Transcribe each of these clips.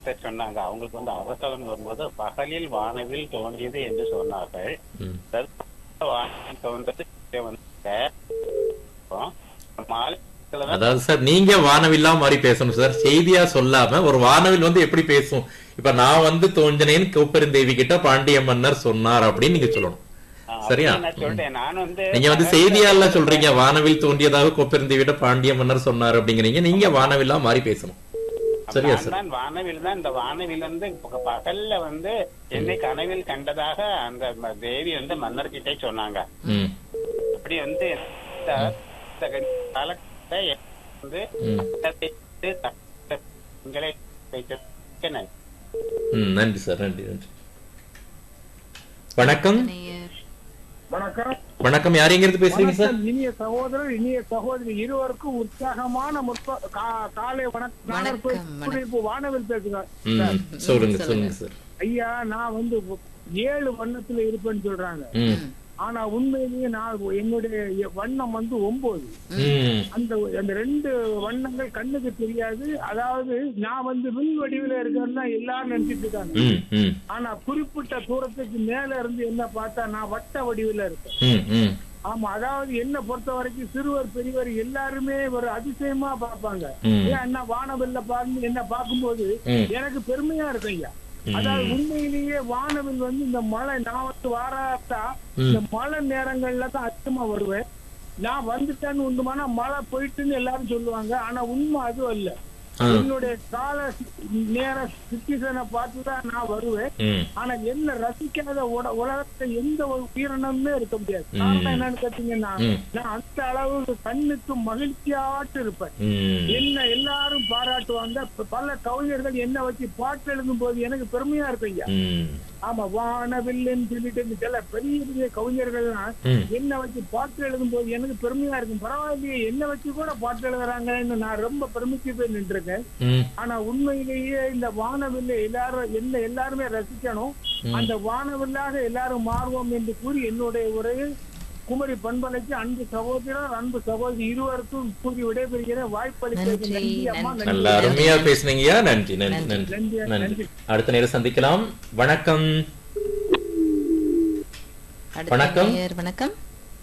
சொன்னாங்க அவங்களுக்கு வந்து அவசரம் வரும்போது பகலில் வானவில் தோன்றியது என்று சொன்னார்கள் ம். வானவில் தோன்றது இங்கே வந்து மாலை தான் அதாவது சார் நீங்க வானவில்லா மாதிரி பேசணும் சார் செய்தியா சொல்லாம ஒரு வானவில் வந்து எப்படி பேசும் இப்ப நான் வந்து தோஞ்சனேன் கோப்பெருந்தேவி கிட்ட பாண்டிய மன்னர் சொன்னார் அப்படின்னு நீங்க சொல்லணும் ஆ, சரியா? அப்படி நான் சொல்லிட்டேன் நான் வந்து நீங்க வந்து செய்தியால சொல்றீங்க வானவில் தோன்றியதாக கோப்பெருந்தேவி கிட்ட பாண்டிய மன்னர் சொன்னார் அப்படிங்கிறீங்க நீங்க வானவில்லா மாதிரி பேசணும் சரியா நான் சார் தான் வானவில் தான் இந்த வானவில் வந்து ப- பகல்ல வந்து என்னை கனவில் கண்டதாக அந்த ம- தேவி வந்து மன்னர்கிட்டே சொன்னாங்க ம் அப்படி வந்து இந்த இந்த காலத்தை வந்து ம் உங்களை வைத்திருக்க நன்றி. ம் நன்றி சார் நன்றி நன்றி வணக்கம் நேயர். வணக்கம் வணக்கம் யார் எங்க இருந்து பேசுறீங்க சார் வணக்கம் இனிய சகோதரர் இனிய சகோதரி இருவருக்கும் உற்சாகமான முற்ப கா- காலை வணக்கம் வணக்கம், நாகர்கோவில் வானவில் பேசுங்க ம் சொல்லுங்க சொல்லுங்க சார் ஐயா நான் வந்து ஏழு வண்ணத்துல இருப்பேன்னு சொல்றாங்க ம் ஆனா உண்மையிலேயே நான் என்னுடைய வண்ணம் வந்து ஒன்பது ம் அந்த அந்த ரெண்டு வண்ணங்கள் கண்ணுக்கு தெரியாது அதாவது நான் வந்து வில் வடிவில இருக்கேன்னா எல்லாரும் நினைச்சிட்டு இருக்காங்க ம் ம் ஆனா குறிப்பிட்ட தூரத்துக்கு மேல இருந்து என்ன பார்த்தா நான் வட்ட வடிவில இருக்கேன் ம் ம் ஆமா அதாவது என்ன பொறுத்த வரைக்கும் சிறுவர் பெரியவர் எல்லாருமே ஒரு அதிசயமா பார்ப்பாங்க ம். ஏன் அண்ணா வானவில்ல பாருங்க என்ன பார்க்கும்போது ம். எனக்கு பெருமையா இருக்கும் ஐயா அதாவது உண்மையிலேயே வானவில் வந்து இந்த மழை நான் வந்து வாராட்டா இந்த மழை நேரங்கள்ல தான் அதிகமா வருவேன் நான் வந்துட்டேன்னு உண்டுமானா மழை போயிட்டுன்னு எல்லாரும் சொல்லுவாங்க ஆனா உண்மை அதுவும் இல்ல ஆ. என்னுடைய கால நேர சிட்டிசனை பார்த்து தான் நான் வருவேன் ம் ஆனா என்ன ரசிக்காத உட- உலகத்துல எந்த ஒரு உயிரினமுமே இருக்க முடியாது காரணம் என்னன்னு கேட்டீங்கன்னா ம். நான் அந்த அளவுக்கு கண்ணுக்கு மகிழ்ச்சியாட்டு இருப்பேன் ம் என்ன எல்லாரும் பாராட்டுவாங்க ப- பல கவிஞர்கள் என்ன வச்சு பாட்டு எழுதும் போது எனக்கு பெருமையா இருக்கும் ஐயா ம் ஆமா வானவில்லுன்னு சொல்லிட்டு இந்த சில பெரிய பெரிய கவிஞர்கள்லாம் ம். என்ன வச்சு பாட்டு எழுதும் போது எனக்கு பெருமையா இருக்கும் பரவாயில்லையே என்ன வச்சு கூட பாட்டு எழுதுறாங்கன்னு நான் ரொம்ப பெருமிச்சு போய் நின்றுருக்கேன் ம் ஆனா உண்மையிலேயே இந்த வானவில்லை எல்லாரும் என்ன எல்லாருமே ரசிக்கணும் அந்த வானவில்லாக எல்லாரும் மாறுவோம் என்று கூறி என்னுடைய உரையில் குமரி பண்பலைக்கு அன்பு சகோதரர் அன்பு சகோதரி இருவருக்கும் கூறி விடைபெறுகிறேன் வாய்ப்பளித்ததுக்கு நன்றி, நன்றி அம்மா நன்றி. நன்றி நல்ல அருமையா பேசுனீங்கயா நன்றி நன்றி நன்றி நன்றி, நன்றி நன்றி. அடுத்த நேரம் சந்திக்கலாம் வணக்கம் அடுத்த வணக்கம். நேயர், வணக்கம்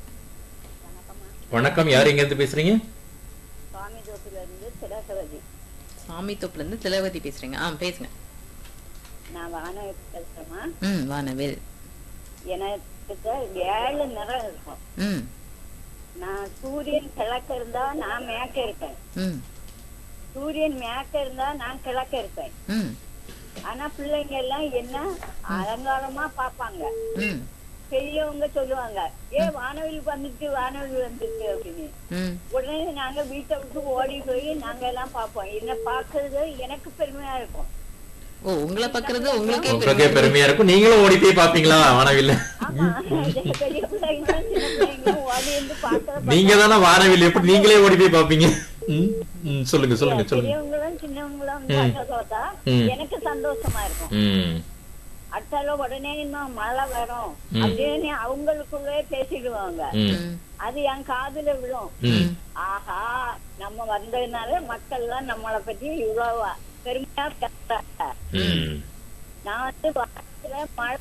வணக்கம் யார் எங்க இருந்து பேசுறீங்க சுவாமிதோப்பிலிருந்து திலகவதி சாமி தோப்புல இருந்து திலவதி பேசுறீங்க ஆ பேசுங்க நான் வான பேசுறேம்மா ம் வானவில் எனக்கு ஏழு நிறம் இருக்கும் ம் நான் சூரியன் கிழக்க இருந்தா நான் மேற்க இருப்பேன் ம் சூரியன் மேற்க இருந்தா நான் கிழக்க இருப்பேன் ம் ஆனா பிள்ளைங்க எல்லாம் என்ன அலங்காரமா பாப்பாங்க ம் பெரியவங்க சொல்லுவாங்க ஏ வானவில் வந்துட்டு வானவில் வந்துட்டு அப்படின்னு ம் உடனே நாங்க வீட்டை விட்டு ஓடி போய் நாங்க எல்லாம் பார்ப்போம் என்ன பார்க்கறது எனக்கு பெருமையா இருக்கும் ஓ உங்களை பாக்குறது உங்களுக்கே உங்களுக்கே பெருமை. பெருமையா இருக்கும் நீங்களும் ஓடி போய் பாப்பீங்களா வானவில் ஆமா பெரிய பிள்ளைங்களும் சின்ன பிள்ளைங்களும் ஓடி இருந்து பார்க்கறத நீங்க தானே வானவில் எப்படி நீங்களே ஓடி போய் பாப்பீங்க ம், ம், சொல்லுங்க சொல்லுங்க சொல்லுங்க பெரியவங்களும் சின்னவங்களும் பார்க்கறதா ம். எனக்கு சந்தோஷமா இருக்கும் ம் அடுத்தால உடனே இன்னும் மழை வரும் அப்படின்னு அவங்களுக்குள்ளே பேசிடுவாங்க ம் ம் அது என் காதுல விழும் ம் ஆஹா நம்ம வந்ததுனால மக்கள் எல்லாம் நம்மளை பத்தி இவ்வளவு பெருமையா பேசுறாங்க ம் நான் வந்து வானத்துல மழை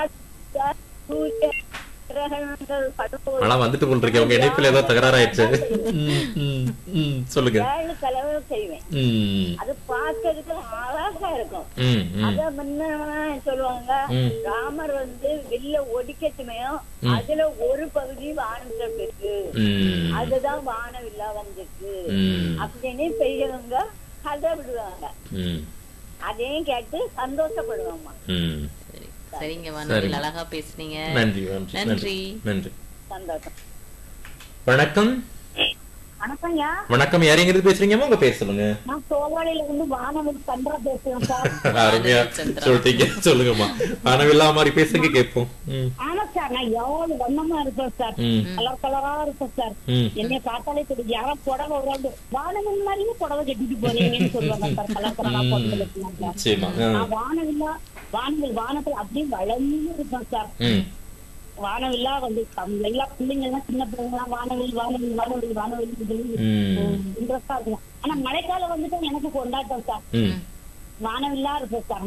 சூரிய கிரகணங்கள் படும்போது ஆனா வந்துட்டு போல் இருக்கேன் உங்க இணைப்புல ஏதோ தகராறாயிடுச்சு ம், ம், ம், சொல்லுங்க ஏழு செலவு செய்வேன் ம் அது பார்க்கறதுக்கு அழகா இருக்கும் ம் ம் அத முன்ன சொல்லுவாங்க ம். ராமர் வந்து வில்ல ஒடிக்கட்டுமையும் அதுல ஒரு பகுதி வானத்துல இருக்கு ம் அதுதான் வானவில்லா வந்திருக்கு ம் அப்படின்னு பெரியவங்க கதை விடுவாங்க ம் அதையும் கேட்டு சந்தோஷப்படுவாங்க ம் சரி சரிங்க வானவில் அழகா பேசுனீங்க நன்றி நன்றி நன்றி நன்றி. நன்றி சந்தோஷம் வணக்கம் வணக்கம்யா வணக்கம் யார் எங்க இருந்து பேசுறீங்கம்மா உங்க பேர் சொல்லுங்க நான் சோவாலில இருந்து வானவில் சந்திரா பேசுறேன் சார் அருமையா சந்திரா. சொல்லிட்டீங்க சொல்லுங்கம்மா வானவில்லா மாதிரி பேசுங்க கேட்போம் ம் ஆனா சார் நான் எவ்வளவு வண்ணமா இருப்பேன் சார் ம் கலர் கலரா இருப்பேன் சார் ம் என்னை பார்த்தாலே தெரியும் யாரோ புடவை ஒரு வானவில் மாதிரியே புடவை கட்டிட்டு போறீங்கன்னு சொல்லுவாங்க சார் கலர் கலரா போட்டு கட்டினாங்க நிச்சயமா ஆ. நான் வானவில்லா வானவில் வானத்தில் அப்படியே வளர்ந்து இருப்பேன் சார் ம் வானவில்லா வந்து கம்- எல்லா பிள்ளைங்க எல்லாம் சின்ன பிள்ளைங்க எல்லாம் வானவில் வானவில் வானவில் வானவில் ம் இன்ட்ரெஸ்டா இருக்கும் ஆனா மழைக்காலம் வந்துட்டு எனக்கு கொண்டாட்டம் சார் ம் வானவில்லா இருப்பேன் சார்